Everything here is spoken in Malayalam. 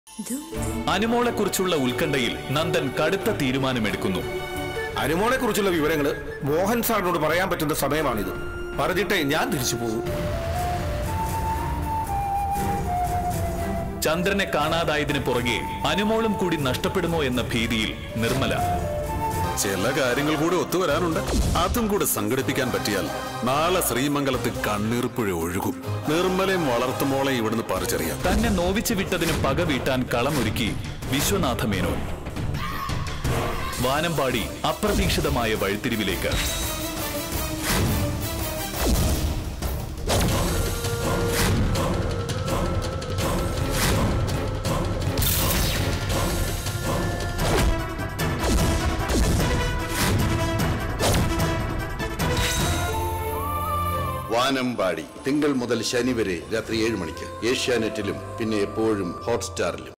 അനുമോളെ കുറിച്ചുള്ള ഉത്കണ്ഠയിൽ നന്ദൻ കടുത്ത തീരുമാനമെടുക്കുന്നു അനുമോളെ കുറിച്ചുള്ള വിവരങ്ങൾ മോഹൻ സാറിനോട് പറയാൻ പറ്റുന്ന സമയമാണിത് പറഞ്ഞിട്ടേ ഞാൻ തിരിച്ചു പോകും ചന്ദ്രനെ കാണാതായതിനു പുറകെ അനുമോളും കൂടി നഷ്ടപ്പെടുമോ എന്ന ഭീതിയിൽ നിർമ്മല ചില കാര്യങ്ങൾ കൂടി ഒത്തുവരാനുണ്ട് അതും കൂടെ സംഘടിപ്പിക്കാൻ പറ്റിയാൽ നാളെ ശ്രീമംഗലത്ത് കണ്ണീർപ്പുഴ ഒഴുകും നിർമ്മലയും വളർത്തുമോളെ ഇവിടുന്ന് പറിച്ചറിയാം തന്നെ നോവിച്ചു വിട്ടതിന് പക വീട്ടാൻ കളമൊരുക്കി വിശ്വനാഥ മേനോൻ വാനമ്പാടി അപ്രതീക്ഷിതമായ വഴിത്തിരിവിലേക്ക് വാനമ്പാടി തിങ്കൾ മുതൽ ശനി വരെ രാത്രി ഏഴ് മണിക്ക് ഏഷ്യാനെറ്റിലും പിന്നെ എപ്പോഴും ഹോട്ട്സ്റ്റാറിലും